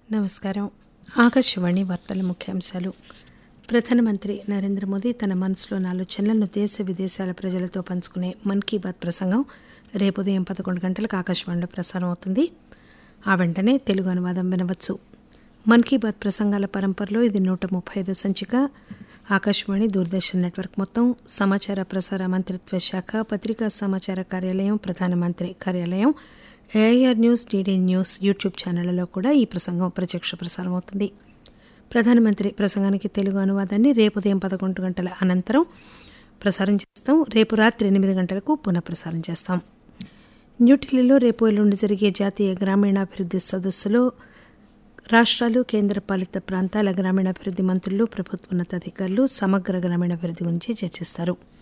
నమస్కారం ఆకాశవాణి వార్తల ముఖ్యాంశాలు ప్రధానమంత్రి నరేంద్ర మోదీ తన మనసులోని ఆలోచనలను దేశ విదేశాల ప్రజలతో పంచుకునే మన్ కీ బాత్ ప్రసంగం రేపు ఉదయం పదకొండు గంటలకు ఆకాశవాణిలో ప్రసారం అవుతుంది ఆ వెంటనే తెలుగు అనువాదం వినవచ్చు మన్ కీ బాత్ ప్రసంగాల పరంపరలో ఇది నూట ముప్పై ఐదు సంచిక ఆకాశవాణి దూరదర్శన్ నెట్వర్క్ మొత్తం సమాచార ప్రసార మంత్రిత్వ శాఖ పత్రికా సమాచార కార్యాలయం ప్రధానమంత్రి కార్యాలయం AIR news DD news YouTube ఛానళ్లలో కూడా ఈ ప్రసంగం ప్రత్యక్ష ప్రసారం అవుతుంది ప్రధానమంత్రి ప్రసంగానికి తెలుగు అనువాదాన్ని రేపు ఉదయం పదకొండు గంటల అనంతరం ప్రసారం చేస్తాం రేపు రాత్రి ఎనిమిది గంటలకు పునఃప్రసారం చేస్తాం న్యూఢిల్లీలో రేపు ఎల్లుండి జరిగే జాతీయ గ్రామీణాభివృద్ధి సదస్సులో రాష్ట్రాలు కేంద్రపాలిత ప్రాంతాల గ్రామీణాభివృద్ధి మంత్రులు ప్రభుత్వ ఉన్నతాధికారులు సమగ్ర గ్రామీణాభివృద్ధి గురించి చర్చిస్తారు